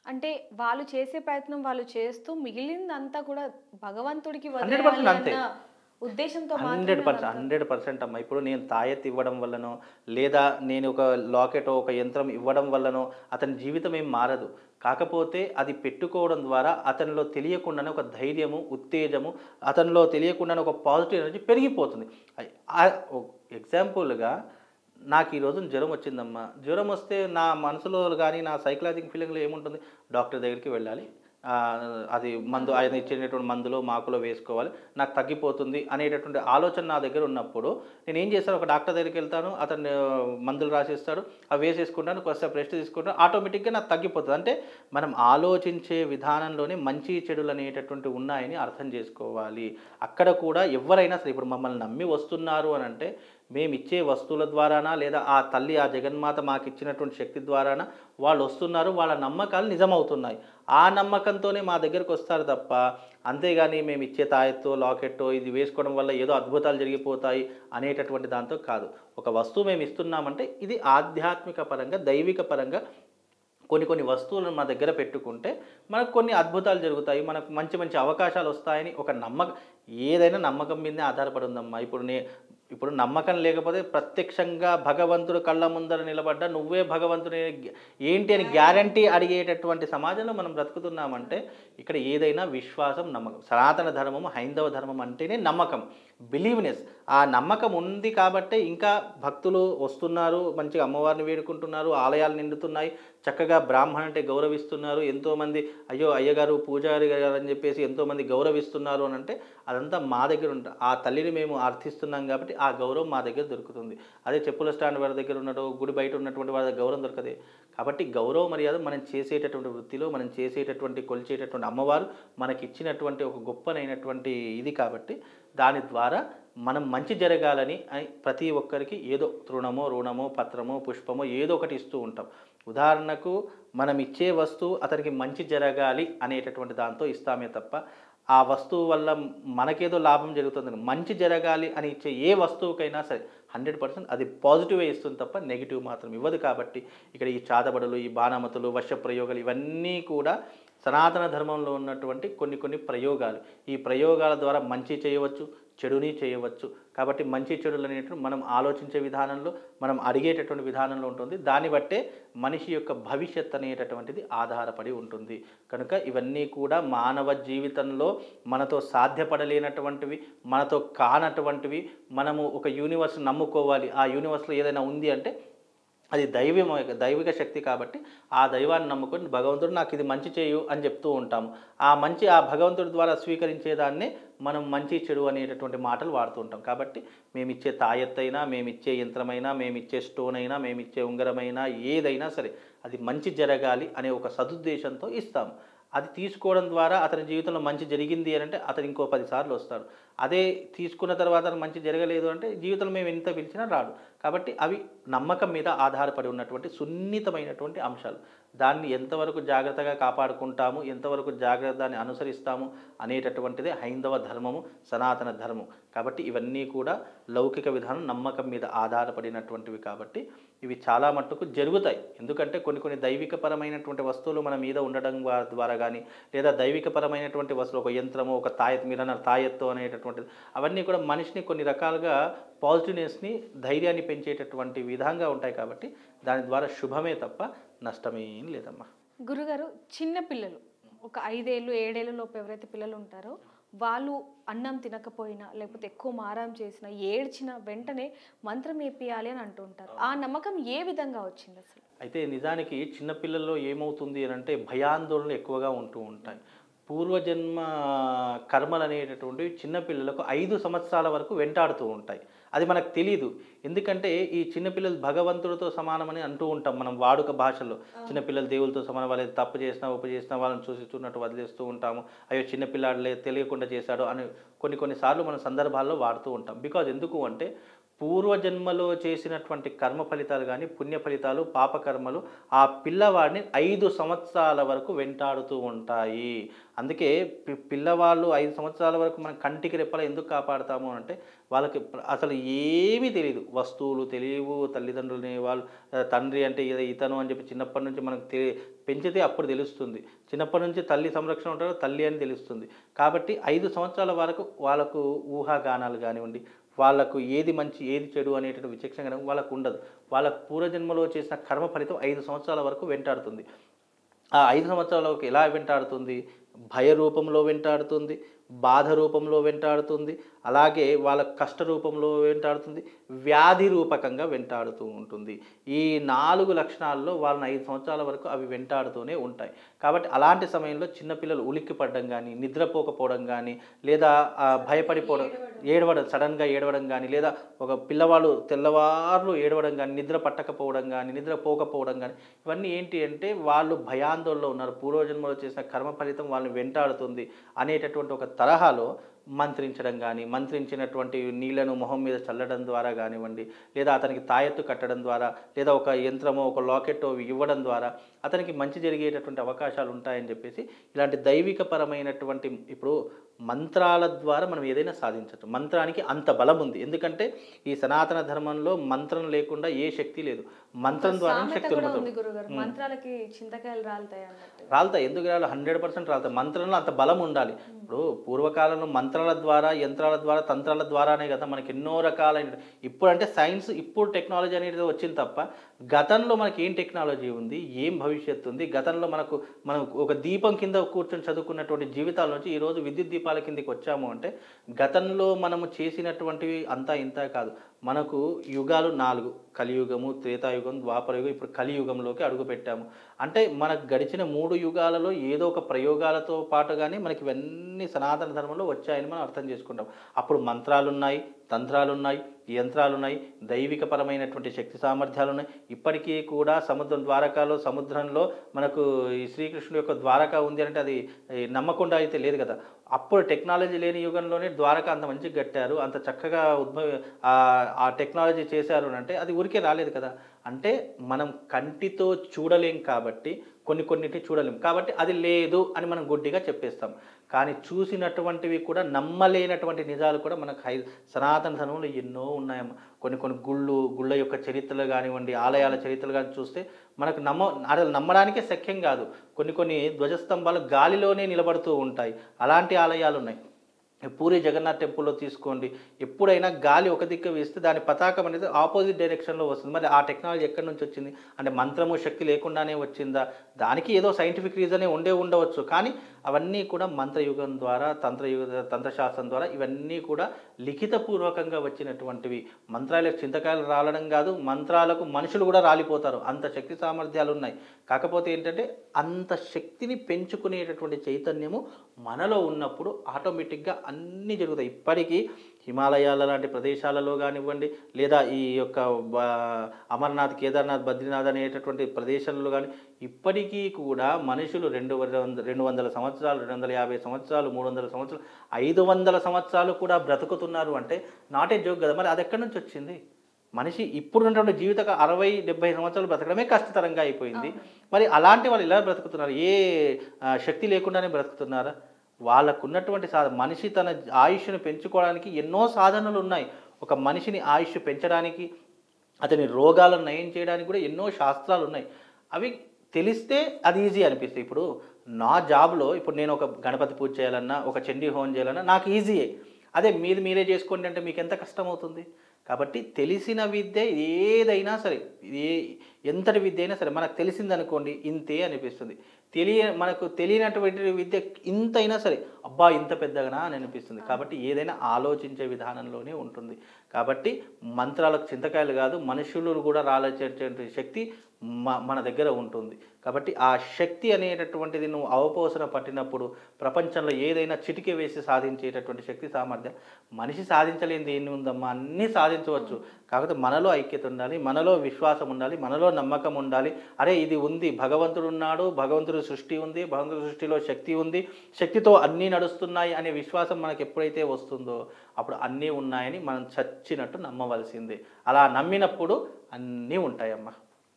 అంటే వాళ్ళు చేసే ప్రయత్నం వాళ్ళు చేస్తూ మిగిలిందంతా కూడా భగవంతుడికి 100% వదిలేయాలి అంతే. అన్న ఉద్దేశంతో హండ్రెడ్ మాత్రమే పర్సెంట్ అదంతా. హండ్రెడ్ పర్సెంట్ అమ్మా ఇప్పుడు నేను తాయెత్తు ఇవ్వడం వల్లనో లేదా నేను ఒక లాకెట్ ఒక యంత్రం ఇవ్వడం వల్లనో అతని జీవితం ఏం మారదు కాకపోతే అది పెట్టుకోవడం ద్వారా అతనిలో తెలియకుండానే ఒక ధైర్యము ఉత్తేజము అతనిలో తెలియకుండానే ఒక పాజిటివ్ ఎనర్జీ పెరిగిపోతుంది ఎగ్జాంపుల్గా నాకు ఈరోజు జ్వరం వచ్చిందమ్మా జ్వరం వస్తే నా మనసులో కానీ నా సైకలాజికల్ ఫీలింగ్లో ఏముంటుంది డాక్టర్ దగ్గరికి వెళ్ళాలి ఆ, అది మందు ఆయన ఇచ్చేటటువంటి మందులో మాకులో వేసుకోవాలి నాకు తగ్గిపోతుంది అనేటటువంటి ఆలోచన నా దగ్గర ఉన్నప్పుడు నేను ఏం చేస్తాను ఒక డాక్టర్ దగ్గరికి వెళ్తాను అతను మందులు రాసిస్తాడు అవి వేసేసుకుంటాను కొద్దిసేపు రెస్ట్ తీసుకుంటాను ఆటోమేటిక్గా నాకు తగ్గిపోతుంది అంటే మనం ఆలోచించే విధానంలోనే మంచి చెడులు అనేటటువంటి ఉన్నాయని అర్థం చేసుకోవాలి అక్కడ కూడా ఎవరైనా సరే ఇప్పుడు మమ్మల్ని నమ్మి వస్తున్నారు అని అంటే మేము ఇచ్చే వస్తువుల ద్వారానా లేదా ఆ తల్లి ఆ జగన్మాత మాకు ఇచ్చినటువంటి శక్తి ద్వారానా వాళ్ళు వస్తున్నారు వాళ్ళ నమ్మకాలు నిజమవుతున్నాయి ఆ నమ్మకంతోనే మా దగ్గరకు వస్తారు తప్ప అంతేగాని మేము ఇచ్చే తాయెత్తు లాకెట్టో ఇది వేసుకోవడం వల్ల ఏదో అద్భుతాలు జరిగిపోతాయి అనేటటువంటి దాంతో కాదు ఒక వస్తువు మేము ఇస్తున్నామంటే ఇది ఆధ్యాత్మిక పరంగా దైవిక పరంగా కొన్ని కొన్ని వస్తువులను మా దగ్గర పెట్టుకుంటే మనకు కొన్ని అద్భుతాలు జరుగుతాయి మనకు మంచి మంచి అవకాశాలు వస్తాయని ఒక నమ్మకం ఏదైనా నమ్మకం మీదనే ఆధారపడి ఉందమ్మా ఇప్పుడు నే ఇప్పుడు నమ్మకం లేకపోతే ప్రత్యక్షంగా భగవంతుడు కళ్ళ ముందర నిలబడ్డా నువ్వే భగవంతుని ఏంటి అని గ్యారంటీ అడిగేటటువంటి సమాజంలో మనం బ్రతుకుతున్నామంటే ఇక్కడ ఏదైనా విశ్వాసం నమ్మకం సనాతన ధర్మం హైందవ ధర్మం అంటేనే నమ్మకం బిలీవ్నెస్ ఆ నమ్మకం ఉంది కాబట్టే ఇంకా భక్తులు వస్తున్నారు మంచిగా అమ్మవారిని వేడుకుంటున్నారు ఆలయాలు నిండుతున్నాయి చక్కగా బ్రాహ్మణ అంటే గౌరవిస్తున్నారు ఎంతోమంది అయ్యో అయ్యగారు పూజారి గారు అని చెప్పేసి ఎంతోమంది గౌరవిస్తున్నారు అని అంటే అదంతా మా దగ్గర ఉంటుంది ఆ తల్లిని మేము అర్థిస్తున్నాం కాబట్టి ఆ గౌరవం మా దగ్గర దొరుకుతుంది అదే చెప్పుల స్టాండ్ వారి దగ్గర ఉన్నాడు గుడి బయట ఉన్నటువంటి వారి దగ్గర గౌరవం దొరకదే కాబట్టి గౌరవ మర్యాద మనం చేసేటటువంటి వృత్తిలో మనం చేసేటటువంటి కొలిచేటటువంటి అమ్మవారు మనకి ఇచ్చినటువంటి ఒక గొప్పనైనటువంటి ఇది కాబట్టి దాని ద్వారా మనం మంచి జరగాలని అని ప్రతి ఒక్కరికి ఏదో తృణమో రుణమో పత్రమో పుష్పమో ఏదో ఒకటి ఇస్తూ ఉంటాం ఉదాహరణకు మనం ఇచ్చే వస్తువు అతనికి మంచి జరగాలి అనేటటువంటి దాంతో ఇస్తామే తప్ప ఆ వస్తువు వల్ల మనకేదో లాభం జరుగుతుంది మంచి జరగాలి అని ఇచ్చే ఏ వస్తువుకైనా సరే హండ్రెడ్ పర్సెంట్ అది పాజిటివే ఇస్తుంది తప్ప నెగిటివ్ మాత్రం ఇవ్వదు కాబట్టి ఇక్కడ ఈ చాదబడులు ఈ బాణమతులు వర్ష ప్రయోగాలు ఇవన్నీ కూడా సనాతన ధర్మంలో ఉన్నటువంటి కొన్ని కొన్ని ప్రయోగాలు ఈ ప్రయోగాల ద్వారా మంచి చేయవచ్చు చెడుని చేయవచ్చు కాబట్టి మంచి చెడులు అనేటువంటి మనం ఆలోచించే విధానంలో మనం అడిగేటటువంటి విధానంలో ఉంటుంది దాన్ని బట్టే మనిషి యొక్క భవిష్యత్ అనేటటువంటిది ఆధారపడి ఉంటుంది కనుక ఇవన్నీ కూడా మానవ జీవితంలో మనతో సాధ్యపడలేనటువంటివి మనతో కానటువంటివి మనము ఒక యూనివర్స్ నమ్ముకోవాలి ఆ యూనివర్స్లో ఏదైనా ఉంది అంటే అది దైవం దైవిక శక్తి కాబట్టి ఆ దైవాన్ని నమ్ముకొని భగవంతుడు నాకు ఇది మంచి చేయు అని చెప్తూ ఉంటాము ఆ మంచి ఆ భగవంతుడి ద్వారా స్వీకరించేదాన్నే మనం మంచి చెడు అనేటటువంటి మాటలు వాడుతూ ఉంటాం కాబట్టి మేము ఇచ్చే తాయెత్తైనా మేము ఇచ్చే యంత్రమైనా మేము ఇచ్చే స్టోన్ అయినా మేము ఇచ్చే ఉంగరమైనా ఏదైనా సరే అది మంచి జరగాలి అనే ఒక సదుద్దేశంతో ఇస్తాము అది తీసుకోవడం ద్వారా అతని జీవితంలో మంచి జరిగింది అని అంటే అతను ఇంకో పది సార్లు వస్తాడు అదే తీసుకున్న తర్వాత అతను మంచి జరగలేదు అంటే జీవితంలో మేము ఎంత పిలిచినా రాడు కాబట్టి అవి నమ్మకం మీద ఆధారపడి ఉన్నటువంటి సున్నితమైనటువంటి అంశాలు దాన్ని ఎంతవరకు జాగ్రత్తగా కాపాడుకుంటాము ఎంతవరకు జాగ్రత్తని అనుసరిస్తాము అనేటటువంటిదే హైందవ ధర్మము సనాతన ధర్మం కాబట్టి ఇవన్నీ కూడా లౌకిక విధానం నమ్మకం మీద ఆధారపడినటువంటివి కాబట్టి ఇవి చాలా మట్టుకు జరుగుతాయి ఎందుకంటే కొన్ని కొన్ని దైవికపరమైనటువంటి వస్తువులు మన మీద ఉండడం వా- ద్వారా కానీ లేదా దైవికపరమైనటువంటి వస్తువులు ఒక యంత్రము ఒక తాయెత్తు మీరు అన్నారు తాయెత్తు అనేటటువంటిది అవన్నీ కూడా మనిషిని కొన్ని రకాలుగా పాజిటివ్నెస్ని ధైర్యాన్ని పెంచేటటువంటి విధంగా ఉంటాయి కాబట్టి దాని ద్వారా శుభమే తప్ప నష్టమేం లేదమ్మా గురుగారు చిన్న పిల్లలు ఒక ఐదేళ్ళు ఏడేళ్ళ లోపు ఎవరైతే పిల్లలు ఉంటారో వాళ్ళు అన్నం తినకపోయినా లేకపోతే ఎక్కువ మారం చేసినా ఏడ్చినా వెంటనే మంత్రం వేపియాలి అని అంటూ ఉంటారు ఆ నమ్మకం ఏ విధంగా వచ్చింది అసలు అయితే నిజానికి చిన్నపిల్లల్లో ఏమవుతుంది అని అంటే భయాందోళనలు ఎక్కువగా ఉంటూ ఉంటాయి పూర్వజన్మ కర్మలు అనేటటువంటివి చిన్నపిల్లలకు ఐదు సంవత్సరాల వరకు వెంటాడుతూ ఉంటాయి అది మనకు తెలియదు ఎందుకంటే ఈ చిన్నపిల్లలు భగవంతుడితో సమానమని అంటూ ఉంటాం మనం వాడుక భాషలో చిన్నపిల్లలు దేవులతో సమానం వాళ్ళు ఏది తప్పు చేసినా ఉప్పు చేసినా వాళ్ళని చూసి చూడనట్టు వదిలేస్తూ ఉంటాము అయ్యో చిన్నపిల్లాడులే తెలియకుండా చేశాడు అని కొన్ని కొన్నిసార్లు మన సందర్భాల్లో వాడుతూ ఉంటాం బికాజ్ ఎందుకు అంటే పూర్వజన్మలో చేసినటువంటి కర్మ ఫలితాలు కానీ పుణ్య ఫలితాలు పాపకర్మలు ఆ పిల్లవాడిని ఐదు సంవత్సరాల వరకు వెంటాడుతూ ఉంటాయి అందుకే పి- పిల్లవాళ్ళు ఐదు సంవత్సరాల వరకు మనం కంటికి రెప్పల ఎందుకు కాపాడుతాము అంటే వాళ్ళకి ప్ర- అసలు ఏమీ తెలియదు వస్తువులు తెలియవు తల్లిదండ్రులని వాళ్ళు ఆ, తండ్రి అంటే ఇది ఇతను అని చెప్పి చిన్నప్పటి నుంచి మనకు తె పెంచితే అప్పుడు తెలుస్తుంది చిన్నప్పటి నుంచి తల్లి సంరక్షణ ఉంటారో తల్లి అని తెలుస్తుంది కాబట్టి ఐదు సంవత్సరాల వరకు వాళ్ళకు ఊహాగానాలు కానివ్వండి వాళ్ళకు ఏది మంచి ఏది చెడు అనేటువంటి విచక్షణ కనుక వాళ్ళకు ఉండదు వాళ్ళ పూర్వజన్మలో చేసిన కర్మ ఫలితం ఐదు సంవత్సరాల వరకు వెంటాడుతుంది ఆ ఐదు సంవత్సరాలకు ఎలా వెంటాడుతుంది భయ రూపంలో వెంటాడుతుంది బాధ రూపంలో వెంటాడుతుంది అలాగే వాళ్ళ కష్ట రూపంలో వెంటాడుతుంది వ్యాధి రూపకంగా వెంటాడుతూ ఉంటుంది ఈ నాలుగు లక్షణాల్లో వాళ్ళని ఐదు సంవత్సరాల వరకు అవి వెంటాడుతూనే ఉంటాయి కాబట్టి అలాంటి సమయంలో చిన్నపిల్లలు ఉలిక్కి పడడం కానీ నిద్రపోకపోవడం కానీ లేదా ఆ, భయపడిపోవడం ఏడవడం సడన్గా ఏడవడం కానీ లేదా ఒక పిల్లవాడు తెల్లవారులు ఏడవడం కానీ నిద్ర పట్టకపోవడం కానీ నిద్ర పోకపోవడం కానీ ఇవన్నీ ఏంటి అంటే వాళ్ళు భయాందోళనలో ఉన్నారు పూర్వజన్మలో చేసిన కర్మ ఫలితం వాళ్ళని వెంటాడుతుంది అనేటటువంటి ఒక తరహాలో మంత్రించడం కానీ మంత్రించినటువంటి నీళ్లను మొహం మీద చల్లడం ద్వారా కానివ్వండి లేదా అతనికి తాయెత్తు కట్టడం ద్వారా లేదా ఒక యంత్రమో ఒక లాకెట్టో ఇవ్వడం ద్వారా అతనికి మంచి జరిగేటటువంటి అవకాశాలు ఉంటాయని చెప్పేసి ఇలాంటి దైవికపరమైనటువంటి ఇప్పుడు మంత్రాల ద్వారా మనం ఏదైనా సాధించవచ్చు మంత్రానికి అంత బలం ఉంది ఎందుకంటే ఈ సనాతన ధర్మంలో మంత్రం లేకుండా ఏ శక్తి లేదు మంత్రం ద్వారా సామెత శక్తి కూడా ఉన్నది ఉంది గురుగారు మంత్రాలకి చింతకాయలు రాలుతాయి అన్నట్టు రాలుతాయి ఎందుకు రాలి హండ్రెడ్ పర్సెంట్ రాలుతాయి మంత్రంలో అంత బలం ఉండాలి ఇప్పుడు పూర్వకాలంలో మంత్రాల ద్వారా యంత్రాల ద్వారా తంత్రాల ద్వారానే కదా మనకి ఎన్నో రకాలైన ఇప్పుడు అంటే సైన్స్ ఇప్పుడు టెక్నాలజీ అనేది వచ్చింది తప్ప గతంలో మనకి ఏం టెక్నాలజీ ఉంది ఏం భవిష్యత్తు ఉంది గతంలో మనకు మనం ఒక దీపం కింద కూర్చొని చదువుకున్నటువంటి జీవితాల నుంచి ఈరోజు విద్యుత్ దీపాల కిందకి వచ్చాము అంటే గతంలో మనము చేసినటువంటివి అంతా ఇంత కాదు మనకు యుగాలు నాలుగు కలియుగము త్రేతాయుగం ద్వాపరయుగం ఇప్పుడు కలియుగంలోకి అడుగు పెట్టాము అంటే మనకు గడిచిన మూడు యుగాలలో ఏదో ఒక ప్రయోగాలతో పాటుగానే మనకి ఇవన్నీ సనాతన ధర్మంలో వచ్చాయని మనం అర్థం చేసుకుంటాం అప్పుడు మంత్రాలు ఉన్నాయి తంత్రాలు ఉన్నాయి యంత్రాలు ఉన్నాయి దైవికపరమైనటువంటి శక్తి సామర్థ్యాలు ఉన్నాయి ఇప్పటికీ కూడా సముద్రం ద్వారకాలో సముద్రంలో మనకు ఈ శ్రీకృష్ణుడు యొక్క ద్వారక ఉంది అంటే అది ఈ నమ్మకుండా అయితే లేదు కదా అప్పుడు టెక్నాలజీ లేని యుగంలోనే ద్వారక అంత మంచిగా కట్టారు అంత చక్కగా ఉద్భవ ఆ- ఆ టెక్నాలజీ చేశారు అని అంటే అది ఊరికే రాలేదు కదా అంటే మనం కంటితో చూడలేం కాబట్టి కొన్ని కొన్నిటిని చూడలేం కాబట్టి అది లేదు అని మనం గుడ్డిగా చెప్పేస్తాం కానీ చూసినటువంటివి కూడా నమ్మలేనటువంటి నిజాలు కూడా మనకు హై సనాతన ధర్మంలో ఎన్నో ఉన్నాయమ్మ కొన్ని కొన్ని గుళ్ళు గుళ్ళ యొక్క చరిత్రలు కానివ్వండి ఆలయాల చరిత్రలు కానీ చూస్తే మనకు నమ్మ అసలు నమ్మడానికే శక్యం కాదు కొన్ని కొన్ని ధ్వజస్తంభాలు గాలిలోనే నిలబడుతూ ఉంటాయి అలాంటి ఆలయాలు ఉన్నాయి పూరి జగన్నాథ్ టెంపుల్లో తీసుకోండి ఎప్పుడైనా గాలి ఒక దిక్కు వేస్తే దాని పతాకం అనేది ఆపోజిట్ డైరెక్షన్లో వస్తుంది మరి ఆ టెక్నాలజీ ఎక్కడి నుంచి వచ్చింది అంటే మంత్రము శక్తి లేకుండానే వచ్చిందా దానికి ఏదో సైంటిఫిక్ రీజనే ఉండే ఉండవచ్చు కానీ అవన్నీ కూడా మంత్రయుగం ద్వారా తంత్రయుగ తంత్రశాస్త్రం ద్వారా ఇవన్నీ కూడా లిఖితపూర్వకంగా వచ్చినటువంటివి మంత్రాలకు చింతకాయలు రాలడం కాదు మంత్రాలకు మనుషులు కూడా రాలిపోతారు అంత శక్తి సామర్థ్యాలు ఉన్నాయి కాకపోతే ఏంటంటే అంత శక్తిని పెంచుకునేటటువంటి చైతన్యము మనలో ఉన్నప్పుడు ఆటోమేటిక్గా అన్నీ జరుగుతాయి ఇప్పటికీ హిమాలయాల లాంటి ప్రదేశాలలో కానివ్వండి లేదా ఈ యొక్క బ- అమర్నాథ్ కేదార్నాథ్ బద్రీనాథ్ అనేటటువంటి ప్రదేశాలలో కానీ ఇప్పటికీ కూడా మనుషులు రెండు వంద రెండు వందల సంవత్సరాలు రెండు వందల యాభై సంవత్సరాలు మూడు వందల సంవత్సరాలు ఐదు వందల సంవత్సరాలు కూడా బ్రతుకుతున్నారు అంటే నాట్ ఏ జోక్ కదా మరి అది ఎక్కడి నుంచి వచ్చింది మనిషి ఇప్పుడు ఉన్నటువంటి జీవిత అరవై డెబ్బై సంవత్సరాలు బ్రతకడమే కష్టతరంగా అయిపోయింది మరి అలాంటి వాళ్ళు ఎలా బ్రతుకుతున్నారు ఏ ఆ, శక్తి లేకుండానే బ్రతుకుతున్నారా వాళ్ళకు ఉన్నటువంటి సాధ మనిషి తన ఆయుష్ను పెంచుకోవడానికి ఎన్నో సాధనలు ఉన్నాయి ఒక మనిషిని ఆయుష్ పెంచడానికి అతని రోగాలను నయం చేయడానికి కూడా ఎన్నో శాస్త్రాలు ఉన్నాయి అవి తెలిస్తే అది ఈజీ అనిపిస్తుంది ఇప్పుడు నా జాబ్లో ఇప్పుడు నేను ఒక గణపతి పూజ చేయాలన్నా ఒక చండీ హోమం చేయాలన్నా నాకు ఈజీయే అదే మీది మీరే చేసుకోండి అంటే మీకు ఎంత కష్టం అవుతుంది కాబట్టి తెలిసిన విద్య ఏదైనా సరే ఏ ఎంతటి విద్య అయినా సరే మనకు తెలిసింది అనుకోండి ఇంతే అనిపిస్తుంది తెలియ మనకు తెలియనటువంటి విద్య ఇంతైనా సరే అబ్బా ఇంత పెద్దగానా అని అనిపిస్తుంది కాబట్టి ఏదైనా ఆలోచించే విధానంలోనే ఉంటుంది కాబట్టి మంత్రాలకు చింతకాయలు కాదు మనుషులు కూడా రాలేచేటువంటి శక్తి మ- మన దగ్గర ఉంటుంది కాబట్టి ఆ శక్తి అనేటటువంటిది నువ్వు అవపోసన పట్టినప్పుడు ప్రపంచంలో ఏదైనా చిటికె వేసి సాధించేటటువంటి శక్తి సామర్థ్యం మనిషి సాధించలేనిది ఏమి ఉందమ్మా అన్నీ సాధించవచ్చు కాకపోతే మనలో ఐక్యత ఉండాలి మనలో విశ్వాసం ఉండాలి మనలో నమ్మకం ఉండాలి అరే ఇది ఉంది భగవంతుడు ఉన్నాడు భగవంతుడి సృష్టి ఉంది భగవంతుడి సృష్టిలో శక్తి ఉంది శక్తితో అన్నీ నడుస్తున్నాయి అనే విశ్వాసం మనకు ఎప్పుడైతే వస్తుందో అప్పుడు అన్నీ ఉన్నాయని మనం చచ్చినట్టు నమ్మవలసిందే అలా నమ్మినప్పుడు అన్నీ ఉంటాయమ్మా